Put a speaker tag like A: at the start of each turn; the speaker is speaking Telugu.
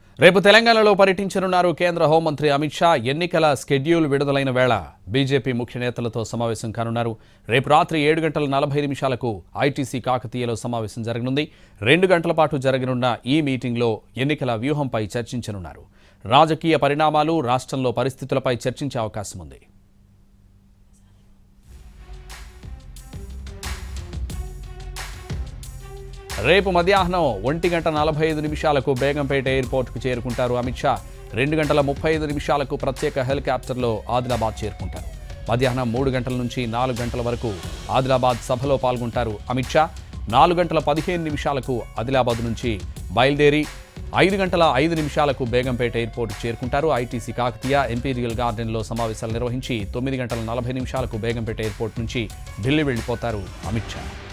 A: రేపు తెలంగాణలో పర్యటించనున్నారు కేంద్ర హోంమంత్రి అమిత్ షా ఎన్నికల స్కెడ్యూల్ విడుదలైన వేళ బీజేపీ ముఖ్య నేతలతో సమావేశం కానున్నారు రేపు రాత్రి ఏడు గంటల నలభై నిమిషాలకు ఐటీసీ కాకతీయలో సమావేశం జరగనుంది రెండు గంటల పాటు జరగనున్న ఈ మీటింగ్లో ఎన్నికల వ్యూహంపై చర్చించనున్నారు రాజకీయ పరిణామాలు రాష్ట్రంలో పరిస్థితులపై చర్చించే అవకాశం ఉంది రేపు మధ్యాహ్నం ఒంటి గంట నలభై ఐదు నిమిషాలకు బేగంపేట ఎయిర్పోర్ట్కు చేరుకుంటారు అమిత్ షా రెండు గంటల ముప్పై ఐదు నిమిషాలకు ప్రత్యేక హెలికాప్టర్లో ఆదిలాబాద్ చేరుకుంటారు మధ్యాహ్నం మూడు గంటల నుంచి నాలుగు గంటల వరకు ఆదిలాబాద్ సభలో పాల్గొంటారు అమిత్ షా నాలుగు గంటల పదిహేను నిమిషాలకు ఆదిలాబాద్ నుంచి బయలుదేరి ఐదు గంటల ఐదు నిమిషాలకు బేగంపేట ఎయిర్పోర్ట్ చేరుకుంటారు ఐటీసీ కాకతీయ ఎంపీరియల్ గార్డెన్లో సమావేశాలు నిర్వహించి తొమ్మిది గంటల నలభై నిమిషాలకు బేగంపేట ఎయిర్పోర్ట్ నుంచి ఢిల్లీ వెళ్లిపోతారు అమిత్ షా